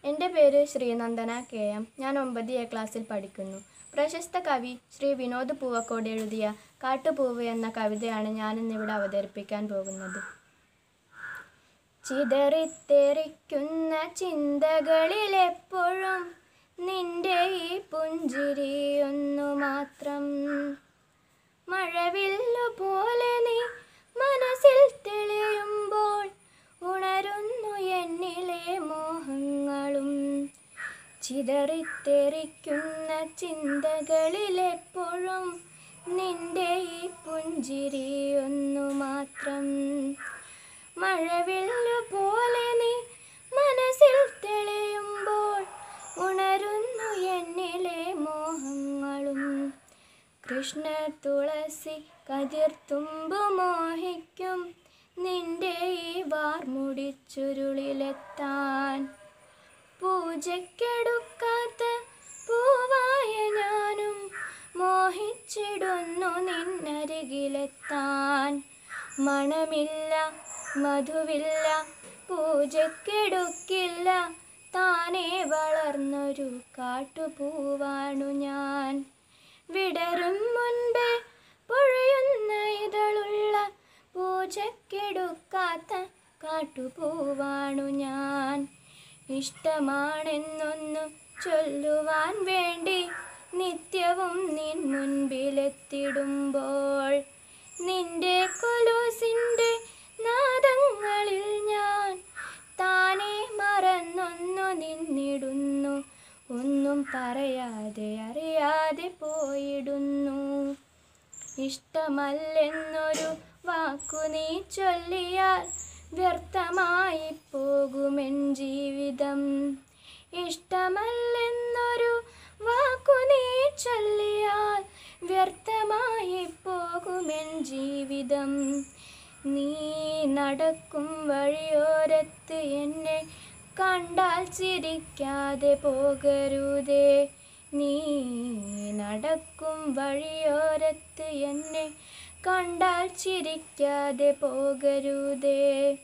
എൻ്റെ പേര് Sreenandana K M ഞാൻ ഒമ്പത് എ ക്ലാസ്സിൽ പഠിക്കുന്നു പ്രശസ്ത കവി ശ്രീ വിനോദ് പൂവക്കോട് എഴുതിയ കാട്ടുപൂവ് എന്ന കവിതയാണ് ഞാനിന്നിവിടെ അവതരിപ്പിക്കാൻ പോകുന്നത് ചിതറിത്തെറിക്കുന്ന ചിന്തകളിലെപ്പോഴും നിന്റെ ഈ പുഞ്ചിരി ഒന്നു മാത്രം മഴവില്ലു പോലെ നീ മനസ്സിൽ തെളിയുമ്പോൾ ഉണരുന്നു എന്നിലെ മോഹങ്ങളും ചിതറിത്തെറിക്കുന്ന ചിന്തകളിലെപ്പോഴും നിന്റെ ഈ പുഞ്ചിരി ഒന്നു മാത്രം മഴവില്ലു പോലെ നീ മനസ്സിൽ തെളിയുമ്പോൾ ഉണരുന്നു എന്നിലെ മോഹങ്ങളും കൃഷ്ണ തുളസി കതിർത്തുമ്പു മോഹിക്കും നിന്റെ ഈ വാർമുടി ചുരുളിലെത്താൻ പൂജയ്ക്കെടുക്കാത്ത പൂവായ ഞാനും മോഹിച്ചിടുന്നു നിന്നരികിലെത്താൻ മണമില്ല മധുവില്ല പൂജയ്ക്കെടുക്കില്ല താനേ വളർന്നൊരു കാട്ടുപൂവാണു ഞാൻ വിടരും മുൻപേ പൊഴിയുന്ന ഇതളുള്ള പൂജയ്ക്കെടുക്കാത്ത കാട്ടുപൂവാണു ഞാൻ ഇഷ്ടമാണെന്നൊന്നു ചൊല്ലുവാൻ വേണ്ടി നിത്യവും നിൻ മുൻപിലെത്തിടുമ്പോൾ നിന്റെ കൊലൂസിൻ്റെ നാദങ്ങളിൽ ഞാൻ താനെ മറന്നൊന്നു നിന്നിടുന്നു ഒന്നും പറയാതെ അറിയാതെ പോയിടുന്നു ഇഷ്ടമല്ലെന്നൊരു വാക്കു നീ ചൊല്ലിയാൽ വ്യർത്ഥമായി പോകുമെൻ ജീവിതം ഇഷ്ടമല്ലെന്നൊരു വാക്കു നീ ചൊല്ലിയാൽ വ്യർത്ഥമായി പോകുമെൻ ജീവിതം നീ നടക്കും വഴിയോരത്ത് എന്നെ കണ്ടാൽ ചിരിക്കാതെ പോകരുതേ നീ നടക്കും വഴിയോരത്ത് എന്നെ കണ്ടാൽ ചിരിക്കാതെ പോകരുതേ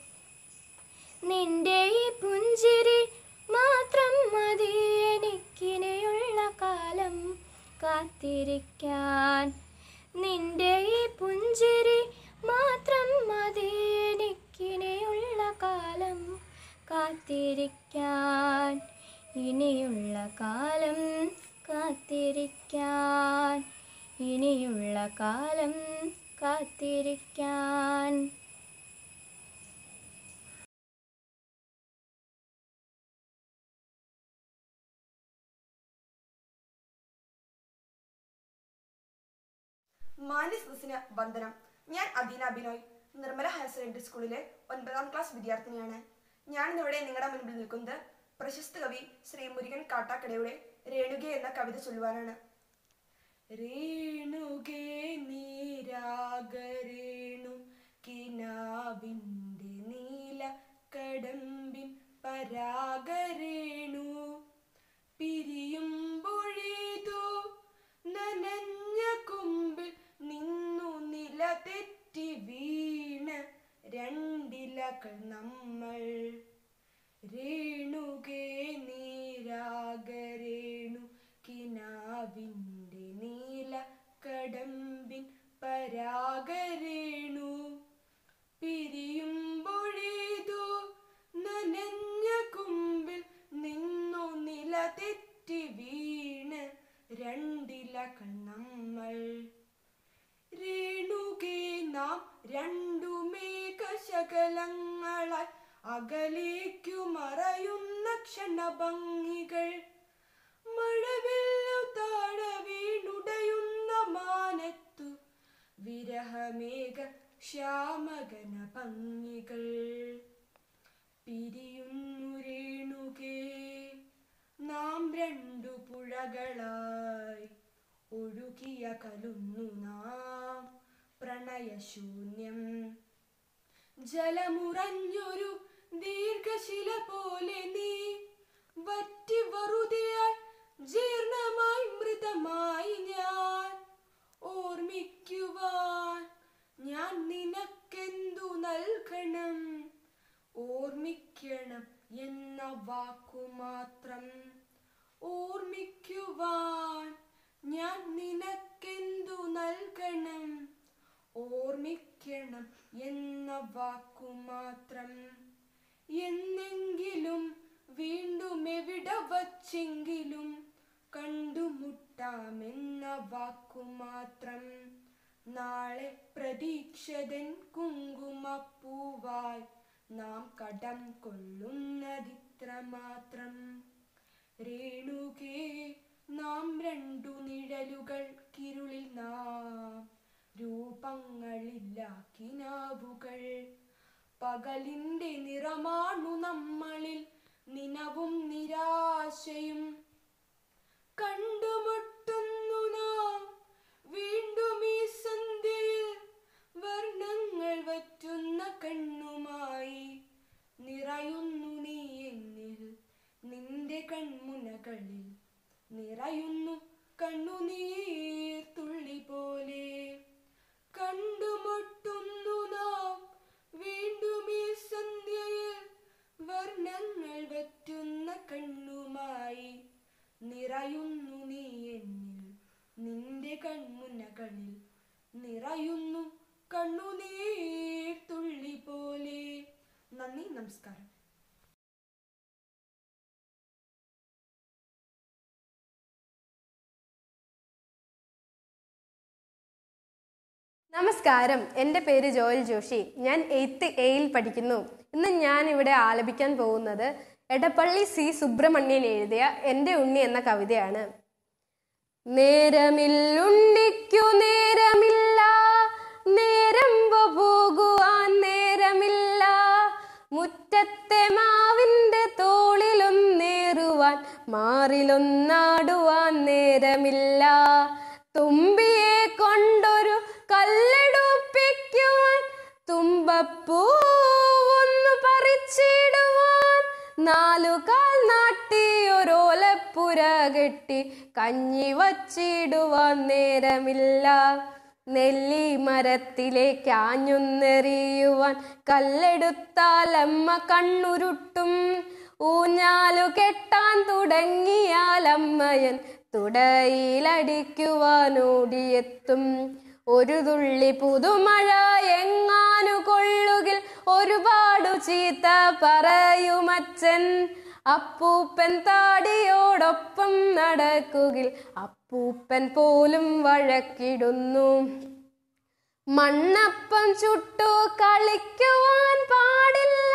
നിന്റെ ഈ പുഞ്ചിരി മാത്രം മതി എനിക്കിനിയുള്ള കാലം കാത്തിരിക്കാൻ നിന്റെ ഈ പുഞ്ചിരി മാത്രം മതി എനിക്കിനിയുള്ള കാലം കാത്തിരിക്കാൻ ഇനിയുള്ള കാലം കാത്തിരിക്കാൻ ഇനിയുള്ള കാലം കാത്തിരിക്കാൻ മാന്യസദസ്സിന് വന്ദനം ഞാൻ അദീന ബിനോയ് നിർമ്മല ഹയർ സെക്കൻഡറി സ്കൂളിലെ ഒൻപതാം ക്ലാസ് വിദ്യാർത്ഥിനിയാണ് ഞാൻ ഇന്നിവിടെ നിങ്ങളുടെ മുൻപിൽ നിൽക്കുന്നത് പ്രശസ്ത കവി ശ്രീ മുരുകൻ കാട്ടാക്കടയുടെ രേണുക എന്ന കവിത ചൊല്ലുവാനാണ് രേണുകേ നീരാഗരേണു കിനാവിൻ്റെ നീല കടമ്പിൻ പരാഗരേണു പിരിയുമ്പൊഴേതോ നനഞ്ഞ കുമ്പിൽ നിന്നു നില തെറ്റി വീണ് രണ്ടിലകൾ നമ്മൾ രേണുകേ നീരാഗരേണു കിനാവിൻ്റെ നീല കടമ്പിൻ പരാഗരേണു പിരിയുമ്പൊഴേതോ നനഞ്ഞ കുമ്പിൽ നിന്നു നില തെറ്റി വീണ് രണ്ടിലകൾ നമ്മൾ രേണുകേ നാം രണ്ടു മേഘശകലങ്ങളാൽ അകലേക്കു മറയുന്ന ക്ഷണഭംഗികൾ മഴവില്ലു താഴെ വീണുടയുന്ന മാനത്തു വിരഹമേഘ ശ്യാമകന ഭംഗികൾ പിരിയുന്നു രേണുകേ നാം രണ്ടു പുഴകളായി ഒഴുകിയ കലുന്നു നാം പ്രണയശൂന്യം ജലമുറഞ്ഞൊരു ദീർഘശില പോലെ നീ വറ്റി വെറുതെയായി ജീർണമായി മൃതമായി ഞാൻ ഓർമ്മിക്കുവാൻ ഞാൻ നിനക്കെന്തു നൽകണം ഓർമ്മിക്കണം എന്ന വാക്കു മാത്രം ഓർമ്മിക്കുവാൻ ഞാൻ നിനക്കെന്തു നൽകണം ഓർമ്മിക്കണം എന്ന വാക്കു മാത്രം എന്നെങ്കിലും വീണ്ടും എവിടെ വച്ചെങ്കിലും കണ്ടുമുട്ടാമെന്ന വാക്കു മാത്രം നാളെ പ്രതീക്ഷതൻ കുങ്കുമപ്പൂവായി നാം കടം കൊള്ളുന്നതിത്ര മാത്രം രേണുകേ നാം രണ്ടു നിഴലുകൾ കിരുളിൽ നാം രൂപങ്ങളില്ലാക്കിനാവുകൾ പകലിന്റെ നിറമാണു നമ്മളിൽ നിനവും നിരാശയും കണ്ടുമുട്ടുന്നു നാം വീണ്ടും ഈ സന്ധ്യയിൽ വർണ്ണങ്ങൾ വറ്റുന്ന കണ്ണുമായി നിറയുന്നു നീ എന്നിൽ നിന്റെ കൺമുനകളിൽ നിറയുന്നു കണ്ണുനീർ തുള്ളി പോലെ കണ്ടുമുട്ടുന്നു നാം വീണ്ടും ഈ സന്ധ്യയിൽ വർണ്ണങ്ങൾ വറ്റുന്ന കണ്ണുമായി നിറയുന്നു നീ എന്നിൽ നിന്റെ കൺമുനകളിൽ നിറയുന്നു കണ്ണുനീർ തുള്ളി പോലെ നന്ദി നമസ്കാരം നമസ്കാരം എൻ്റെ പേര് ജോയൽ ജോഷി ഞാൻ എയ്ത്ത് എയിൽ പഠിക്കുന്നു ഇന്ന് ഞാൻ ഇവിടെ ആലപിക്കാൻ പോകുന്നത് എടപ്പള്ളി സി സുബ്രഹ്മണ്യൻ എഴുതിയ എൻ്റെ ഉണ്ണി എന്ന കവിതയാണ് നേരമില്ലുണ്ണിക്കു നേരമില്ല നേരമ്പോ പോകുവാൻ നേരമില്ല മുറ്റത്തെ മാവിൻ്റെ തോളിലൊന്നേറുവാൻ മാറിലൊന്നാടുവാൻ നേരമില്ല തുമ്പിയെ കൊണ്ടൊരു കല്ലെടുപ്പിക്കുവാൻ തുമ്പപ്പൂ ഒന്ന് പറിച്ചിടുവാൻ നാലു കാൽ നാട്ടി ഒരോലപ്പുര കെട്ടി കഞ്ഞി വച്ചിടുവാൻ നേരമില്ല നെല്ലി മരത്തിലേക്ക് ആഞ്ഞുന്നെറിയുവാൻ കല്ലെടുത്താൽ അമ്മ കണ്ണുരുട്ടും ഊഞ്ഞാലു കെട്ടാൻ തുടങ്ങിയാൽ അമ്മയൻ തുടയിലടിക്കുവാൻ ഓടിയെത്തും ഒരു തുള്ളി പുതുമഴ എങ്ങാനു കൊള്ളുകിൽ ഒരുപാടു ചീത്ത പറയുമച്ചൻ അപ്പൂപ്പൻ താടിയോടൊപ്പം നടക്കുകിൽ അപ്പൂപ്പൻ പോലും വഴക്കിടുന്നു മണ്ണപ്പം ചുട്ടു കളിക്കുവാൻ പാടില്ല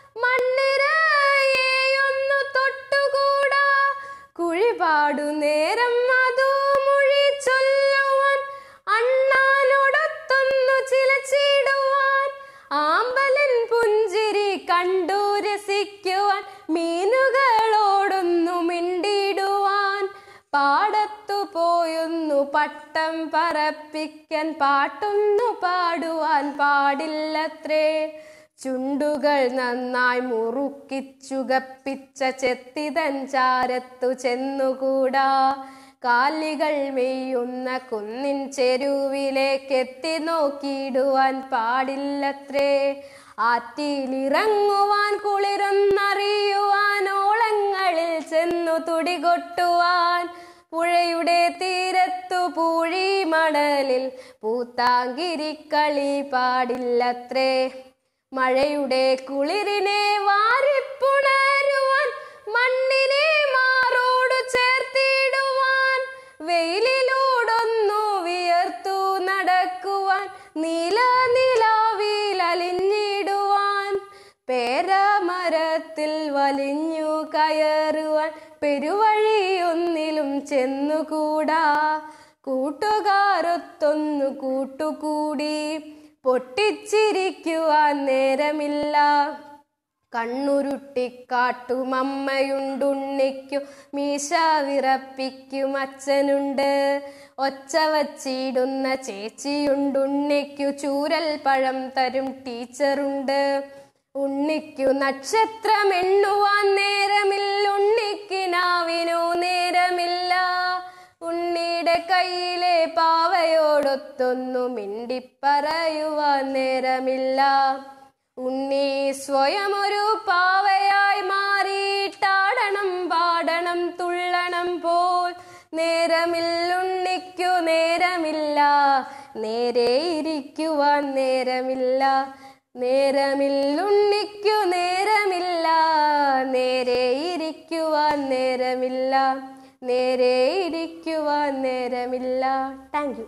മണ്ണിരയൊന്നു തൊട്ടുകൂടാ കുഴിപാടു നേരം അതു മൊഴി ചൊല്ലുവാൻ അണ്ണാനോടൊത്തൊന്നു ചിലച്ചിടുവാൻ ആമ്പലൻ പുഞ്ചിരി കണ്ടു രസിക്കുവാൻ മീനുകളോടൊന്നു മിണ്ടിടുവാൻ പാടത്തു പോയൊന്നു പട്ടം പറപ്പിക്കാൻ പാട്ടൊന്നു പാടുവാൻ പാടില്ലത്രേ ചുണ്ടുകൾ നന്നായി മുറുക്കിച്ചുകപ്പിച്ച ചെത്തിതൻ ചാരത്തു ചെന്നുകൂടാ കാലികൾ മെയ്യുന്ന കുന്നിൻ ചെരുവിലേക്ക് എത്തി നോക്കിയിടുവാൻ പാടില്ലത്രേ ആറ്റിലിറങ്ങുവാൻ കുളിരൊന്നറിയുവാൻ ഓളങ്ങളിൽ ചെന്നു തുടികൊട്ടുവാൻ പുഴയുടെ തീരത്തു പൂഴി മണലിൽ പൂത്താങ്കിരിക്കളി പാടില്ലത്രേ മഴയുടെ കുളിരിനെ വാരിപ്പുണരുവാൻ മണ്ണിനെ മാറോട് ചേർത്തിടുവാൻ വെയിലിലൂടൊന്നു വിയർത്തു നടക്കുവാൻ നീല നിലാവിൽ അലിഞ്ഞിടുവാൻ പേരമരത്തിൽ വലിഞ്ഞു കയറുവാൻ പെരുവഴിയൊന്നിലും ചെന്നുകൂടാ കൂട്ടുകാരൊത്തൊന്നു കൂട്ടുകൂടി പൊട്ടിച്ചിരിക്കുവാൻ നേരമില്ല കണ്ണുരുട്ടിക്കാട്ടുമമ്മയുണ്ടുണ്ണിക്കു മീശ വിറപ്പിക്കും അച്ഛനുണ്ട് ഒച്ച വച്ചിടുന്ന ചേച്ചിയുണ്ടുണ്ണിക്കു ചൂരൽ പഴം തരും ടീച്ചറുണ്ട് ഉണ്ണിക്കു നക്ഷത്രം എണ്ണുവാൻ നേരമില്ല ഉണ്ണിക്കിനാവിനു നേരമില്ല ഉണ്ണിയുടെ കയ്യിലെ പാവയോടൊത്തൊന്നു മിണ്ടിപ്പറയുവാൻ നേരമില്ല ഉണ്ണി സ്വയം ഒരു പാവയായി മാറിയിട്ടുണ്ട് നേരമില്ലുണ്ണിക്കു നേരമില്ല നേരെ ഇരിക്കുവാൻ നേരമില്ല നേരമില്ലുണ്ണിക്കു നേരമില്ല നേരെ ഇരിക്കുവാൻ നേരമില്ല നേരെ ഇരിക്കുവാൻ നേരമില്ല താങ്ക് യു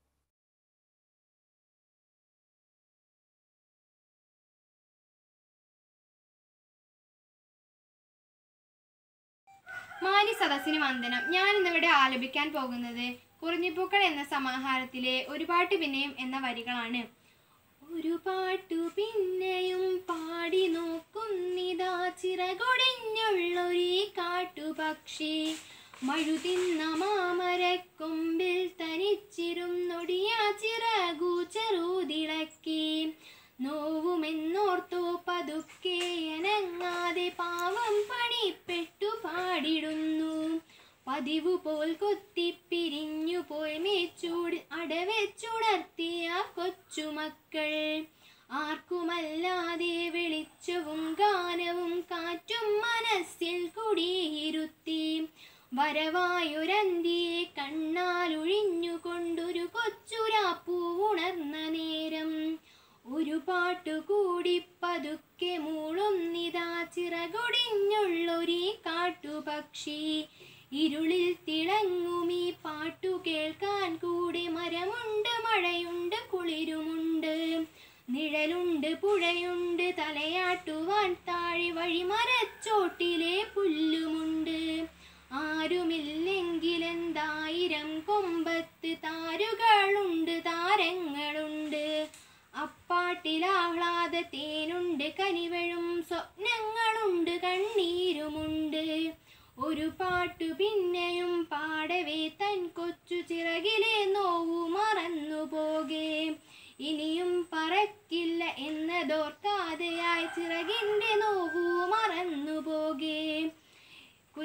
മാന്യ സദസ്സിന് വന്ദനം ഞാൻ ഇന്നിവിടെ ആലപിക്കാൻ പോകുന്നത് കുറിഞ്ഞിപ്പൂക്കൾ എന്ന സമാഹാരത്തിലെ ഒരു പാട്ട് പിന്നെയും എന്ന വരികളാണ് ഒരു പാട്ടു പിന്നെയും പാടി നോക്കുന്നിതാ ചിറകൊടിഞ്ഞുള്ളൊരീ കാട്ടുപക്ഷി മഴുതിന്ന മാമരക്കൊമ്പിൽ തനിച്ചിരുന്നൊടിയ ചിറകു ചെറുതിളക്കി നോവുമെന്നോർത്തു പതുക്കെ അനങ്ങാതെ പാവം പണിപ്പെട്ടു പാടിടുന്നു പതിവു പോൽ കൊത്തിപ്പിരിഞ്ഞു പോയി മേച്ചൂട് അടവെച്ചുണർത്തിയ കൊച്ചുമക്കൾ ആർക്കുമല്ലാതെ വെളിച്ചവും ഗാനവും കാറ്റും മനസ്സിൽ കുടിയിരുത്തി വരവായൊരന്തിയെ കണ്ണാലൊഴിഞ്ഞുകൊണ്ടൊരു കൊച്ചുരാപ്പൂ ഉണർന്ന നേരം ഒരു പാട്ടുകൂടി പതുക്കെ മൂളുന്നിതാ ചിറകൊടിഞ്ഞുള്ളൊരീ കാട്ടുപക്ഷി ഇരുളിൽ തിളങ്ങുമീ പാട്ടു കേൾക്കാൻ കൂടെ മരമുണ്ട് മഴയുണ്ട് കുളിരുമുണ്ട് നിഴലുണ്ട് പുഴയുണ്ട് തലയാട്ടുവാൻ താഴെ വഴിമരച്ചോട്ടിലെ പുല്ലുമുണ്ട് ആരുമില്ലെങ്കിലെന്തായിരം കൊമ്പത്ത് താരുകളുണ്ട് താരങ്ങളുണ്ട് അപ്പാട്ടിലാഹ്ലാദ തേനുണ്ട് കനിവഴും സ്വപ്നങ്ങളുണ്ട് കണ്ണീരുമുണ്ട് ഒരു പാട്ടു പിന്നെയും പാടവേ തൻ കൊച്ചു ചിറകിലെ നോവു മറന്നു പോകേ ഇനിയും പറക്കില്ല എന്നതോർക്കാതെയായി ചിറകിൻ്റെ നോവു മറന്നു പോകേ കു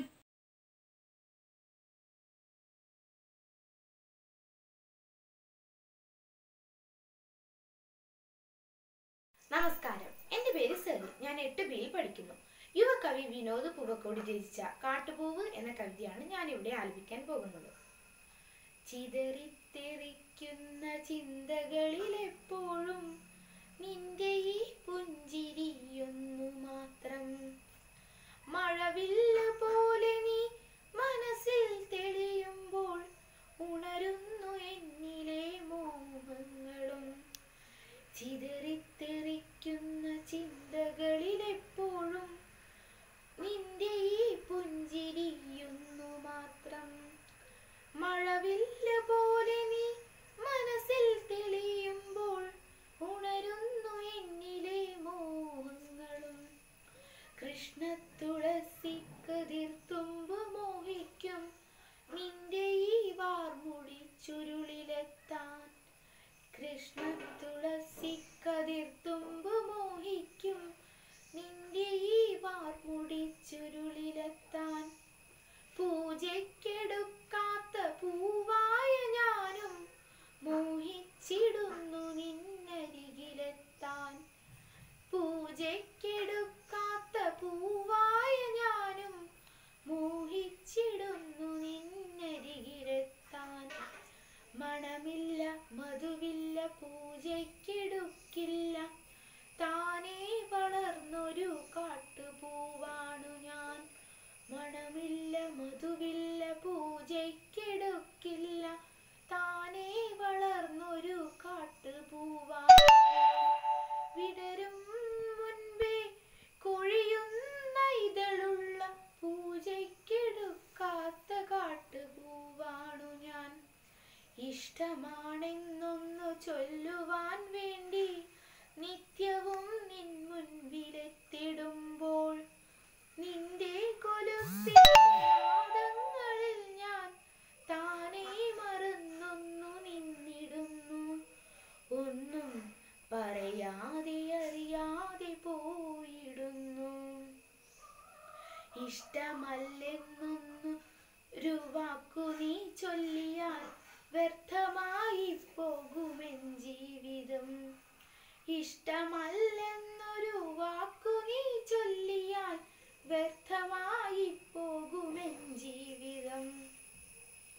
നമസ്കാരം എൻ്റെ പേര് സലി ഞാൻ എട്ട് ബിയിൽ പഠിക്കുന്നു യുവകവി വിനോദ് പൂവക്കോട് രചിച്ച കാട്ടുപൂവ് എന്ന കവിതയാണ് ഞാൻ ഇവിടെ ആലപിക്കാൻ പോകുന്നത് ചിതറിത്തെറിക്കുന്ന ചിന്തകളിൽ എപ്പോഴും നിന്റെ ഈ പുഞ്ചിരിയൊന്നു മാത്രം മഴവില്ല പോലെ നീ മനസ്സിൽ തെളിയുമ്പോൾ ഉണരുന്നു എന്നിലെ മോഹങ്ങളും ചിതറിത്തെറിക്കുന്ന ചിന്തകളിലെപ്പോഴും നിന്റെ ഈ പുഞ്ചിരിയൊന്നു മാത്രം മഴവില്ല പോലെ നീ മനസ്സിൽ തെളിയുമ്പോൾ ഉണരുന്നു എന്നിലെ മോഹങ്ങളും കൃഷ്ണ തുളസി കതിർത്തുമ്പ് മോഹിക്കും നിന്റെ ഈ വാർമുടി ചുരുളിലെത്താൻ കൃഷ്ണ തുളസി കതിർത്തുമ്പ് മോഹിക്കും നിന്റെ ഈ വാർമുടി ചുരുളിലെത്താൻ പൂജയ്ക്കെടുക്കാത്ത പൂവായ ഞാനും മോഹിച്ചിടുന്നു നിന്നരികിലെത്താൻ പൂജയ്ക്കെടുക്കാത്ത പൂവായ ഞാനും മോഹിച്ചിടുന്നു നിന്നരികിലെത്താൻ മണമില്ല മധുവില്ല പൂജയ്ക്കെടുക്കില്ല താനേ വളർന്നൊരു കാട്ടുപൂവാണു ഞാൻ മണമില്ല മധുവില്ല പൂജയ്ക്കെടുക്കില്ല താനേ വളർന്നൊരു കാട്ടുപൂവാണു വിടരും മുൻപേ കൊഴിയുന്ന ഇതളുള്ള പൂജയ്ക്കെടുക്കാത്ത കാട്ടുപൂവാണു ഞാൻ ഇഷ്ടമാണെന്നൊന്നു ചൊല്ലുവാൻ വേണ്ടി നിത്യവും നിൻ മുൻപിലെത്തിടുമ്പോൾ നിന്റെ കൊലുസിൽ ഞാൻ താനേ മറന്നൊന്നു നിന്നിടുന്നു ഒന്നും പറയാതെ അറിയാതെ പോയിടുന്നു ഇഷ്ടമല്ലെന്നൊന്നു ഒരു വാക്കു നീ ചൊല്ലിയാൽ വ്യർത്ഥമായി പോകുമെൻ ജീവിതം ഇഷ്ടമല്ലെന്നൊരു വാക്കു നീ ചൊല്ലിയാൽ വ്യർത്ഥമായി പോകുമെൻ ജീവിതം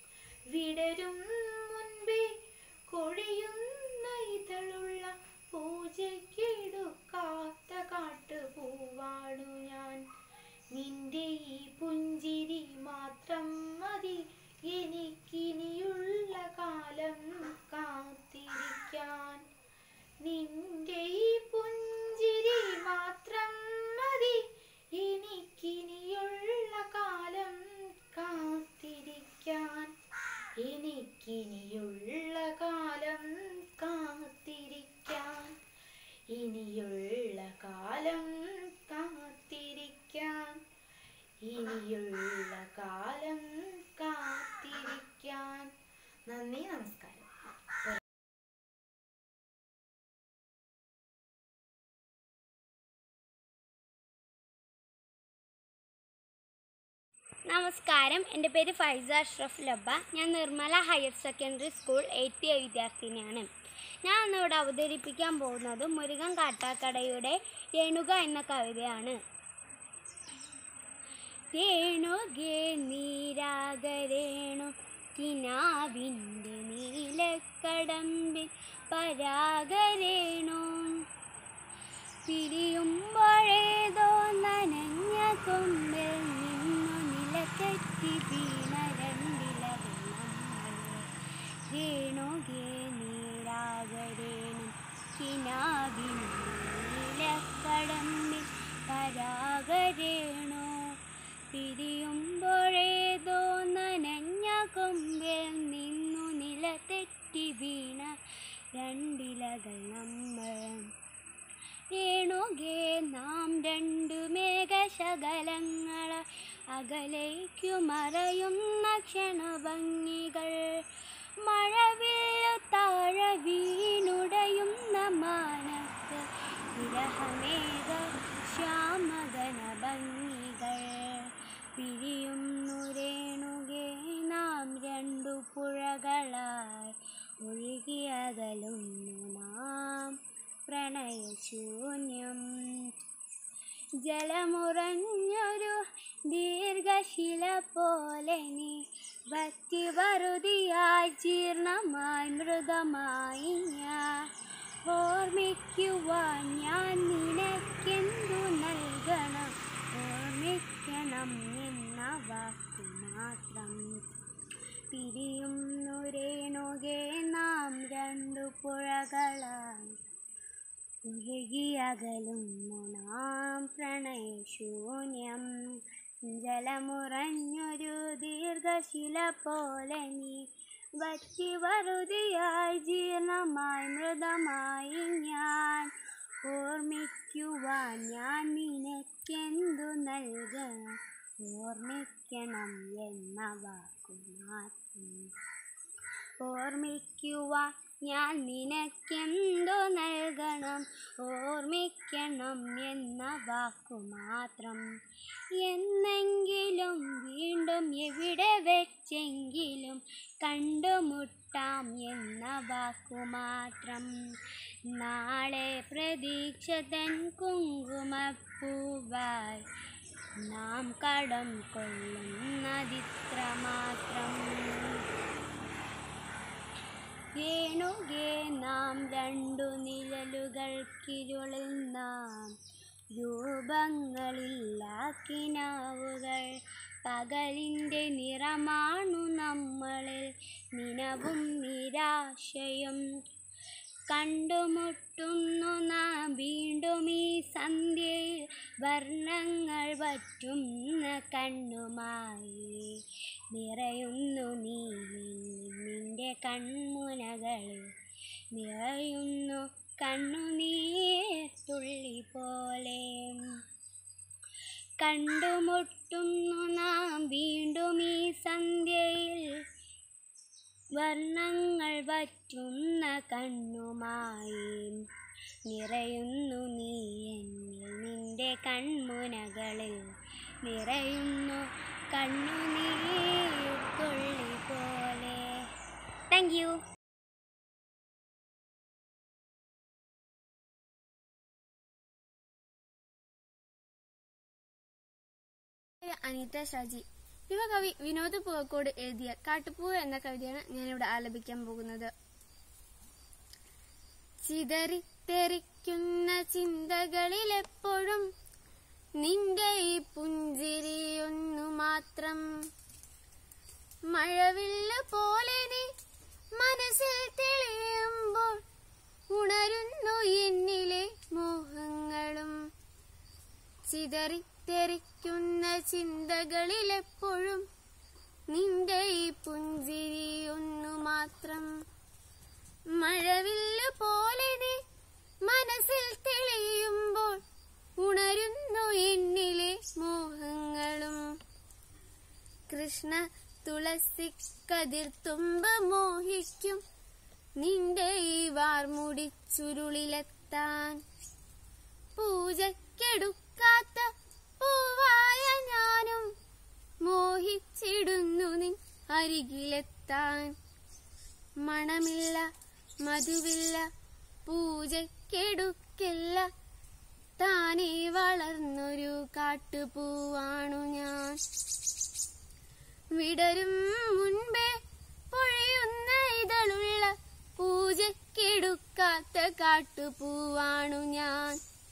ഇനിയുള്ള കാലം കാത്തിരിക്കാൻ നന്ദി നമസ്കാരം നമസ്കാരം എൻ്റെ പേര് ഫൈസ അഷ്റഫ് ലബ്ബ ഞാൻ Nirmala higher secondary school eight A വിദ്യാർത്ഥിനിയാണ് ഞാൻ ഇന്നിവിടെ അവതരിപ്പിക്കാൻ പോകുന്നത് മുരുകൻ കാട്ടാക്കടയുടെ രേണുക എന്ന കവിതയാണ് രേണുകേ നീരാഗരേണു കിനാവിൻ്റെ നീലക്കടമ്പിൽ പരാഗരേണു പിരിയുമ്പോഴേതോ നനഞ്ഞ കൊമ്പിൽ നിന്നു നിലത്തെറ്റി വീണ രണ്ടില രേണുകേ നീരാകരേണു കിനാവിൻ നീലക്കടമ്പിൽ പരാഗരേണു പിരിയുമ്പോഴേതോ നനഞ്ഞ കൊമ്പിൽ നിന്നു നിലത്തെറ്റി വീണ രണ്ടിലകൾ നമ്മൾ രേണുകേ നാം രണ്ടു മേഘശകലങ്ങള അകലേക്കു മറയുന്ന ക്ഷണഭംഗികൾ മഴവില്ലു താഴ വീണുടയുന്ന മാനത്ത് വിരഹമേഘ ശ്യാമഗന ഭംഗികൾ പിരിയുന്നു രേണുകേ നാം രണ്ടു പുഴകളായി ഒഴുകിയകലുന്നു നാം പ്രണയശൂന്യം ജലമുറഞ്ഞൊരു ദീർഘശില പോലെ നീ ഭക്തി വറുതിയായി ജീർണമായി മൃതമായി ഞാൻ ഓർമ്മിക്കുവാൻ ഞാൻ നിനക്കെന്തു നൽകണം ഓർമ്മിക്കണം എന്ന വാക്കു മാത്രം പിരിയുന്നു രേണുകേ നാം രണ്ടു പുഴകളായി ഒഴുകിയകലുന്നു നാം പ്രണയശൂന്യം ജലമുറഞ്ഞൊരു ദീർഘശില പോലെ നീ വറ്റി വറുതിയായി ജീർണമായി മൃതമായി ഞാൻ ഓർമ്മിക്കുവാൻ ഞാൻ നിനക്കെന്തു നൽകണം ഓർമ്മിക്കണം എന്ന വാക്കു മാത്രം ഓർമ്മിക്കുവാൻ ഞാൻ നിനക്കെന്തു നൽകണം ഓർമ്മിക്കണം എന്ന വാക്കു മാത്രം എന്നെങ്കിലും വീണ്ടും എവിടെ വെച്ചെങ്കിലും കണ്ടുമുട്ടാം എന്ന വാക്കു മാത്രം നാളെ പ്രതീക്ഷ തൻ കുങ്കുമപ്പൂവായി നാം കടം കൊള്ളുന്നതിത്ര മാത്രം രേണുകേ നാം രണ്ടു നിഴലുകൾക്കിരുളിൽ നാം രൂപങ്ങളില്ല കിനാവുകൾ പകലിൻ്റെ നിറമാണു നമ്മളിൽ നിനവും നിരാശയും കണ്ടുമുട്ടുന്നു നാം വീണ്ടും ഈ സന്ധ്യയിൽ വർണ്ണങ്ങൾ വറ്റുന്ന കണ്ണുമായി നിറയുന്നു നീ നിന്റെ കൺമുനകളിൽ നിറയുന്നു കണ്ണുനീർ തുള്ളി പോലെ കണ്ടുമുട്ടുന്നു നാം വീണ്ടും ഈ സന്ധ്യയിൽ വർണ്ണങ്ങൾ വറ്റുന്ന കണ്ണുമായി നിറയുന്നു നീ എന്നിൽ നിന്റെ കൺമുനകളിൽ നിറയുന്നു കണ്ണുനീർ തുള്ളി പോലെ താങ്ക് യു അനീത ഷാജി യുവകവി വിനോദ് പൂവക്കോട് എഴുതിയ കാട്ടുപൂവ് എന്ന കവിതയാണ് ഞാനിവിടെ ആലപിക്കാൻ പോകുന്നത് ചിതറിത്തെറിക്കുന്ന ചിന്തകളിലെപ്പോഴും നിന്റെ ഈ പുഞ്ചിരിയൊന്നു മാത്രം മഴവില്ല് പോലെ നീ മനസ്സിൽ തെളിയുമ്പോൾ ഉണരുന്നു എന്നിലെ മോഹങ്ങളും ചിതറിത്തെറിക്കുന്ന ചിന്തകളിലെപ്പോഴും നിന്റെ ഈ പുഞ്ചിരിയൊന്നു മാത്രം മഴവില്ല് പോലെ നീ മനസ്സിൽ തെളിയുമ്പോൾ ഉണരുന്നു എന്നിലെ മോഹങ്ങളും കൃഷ്ണ തുളസി കതിർത്തുമ്പ് മോഹിക്കും നിന്റെ ഈ വാർമുടി ചുരുളിലെത്താൻ പൂജക്കെടുക്കാത്ത പൂവായ ഞാനും മോഹിച്ചിടുന്നു നിൻ അരികിലെത്താൻ മണമില്ല മധുവില്ല പൂജക്കെടുക്കില്ല താനേ വളർന്നൊരു കാട്ടുപൂവാണു ഞാൻ വിടരും മുൻപേ പൊഴിയുന്ന ഇതളുള്ള പൂജക്കെടുക്കാത്ത കാട്ടുപൂവാണു ഞാൻ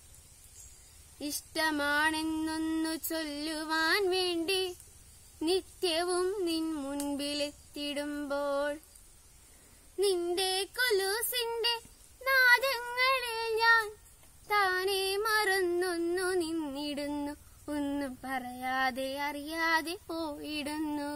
ഇഷ്ടമാണെന്നൊന്നു ചൊല്ലുവാൻ വേണ്ടി നിത്യവും നിൻ മുൻപിലെത്തിടുമ്പോൾ നിന്റെ കൊലൂസിന്റെ നാദങ്ങളിൽ ഞാൻ താനെ മറന്നൊന്നു നിന്നിടുന്നു ഒന്നും പറയാതെ അറിയാതെ പോയിടുന്നു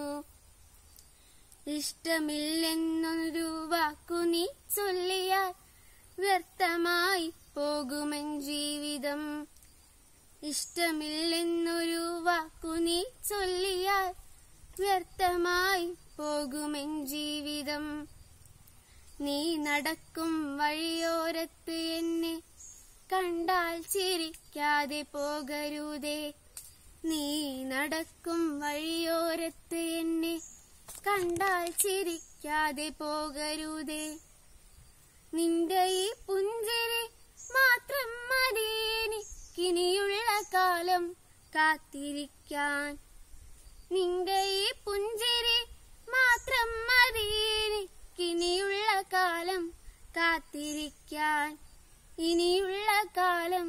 ഇഷ്ടമില്ലെന്നൊരു വാക്കു നീ ചൊല്ലിയാൽ വ്യർത്ഥമായി പോകുമെൻ ജീവിതം ഇഷ്ടമില്ലെന്നൊരു വാക്കു നീ ചൊല്ലിയാൽ വ്യർത്ഥമായി പോകുമെൻ ജീവിതം നീ നടക്കും വഴിയോരത്ത് എന്നെ കണ്ടാൽ ചിരിക്കാതെ പോകരുതേ നീ നടക്കും വഴിയോരത്ത് എന്നെ കണ്ടാൽ ചിരിക്കാതെ പോകരുതേ നിന്റെ ഈ പുഞ്ചിരി മാത്രം മതിയെനിക്കിനിയുള്ള കാലം കാത്തിരിക്കാൻ നിന്റെ ഈ പുഞ്ചിരി മാത്രം മതിയെനിക്കിനിയുള്ള കാലം കാത്തിരിക്കാൻ ഇനിയുള്ള കാലം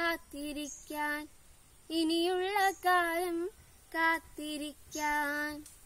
കാത്തിരിക്കാൻ ഇനിയുള്ള കാലം കാത്തിരിക്കാൻ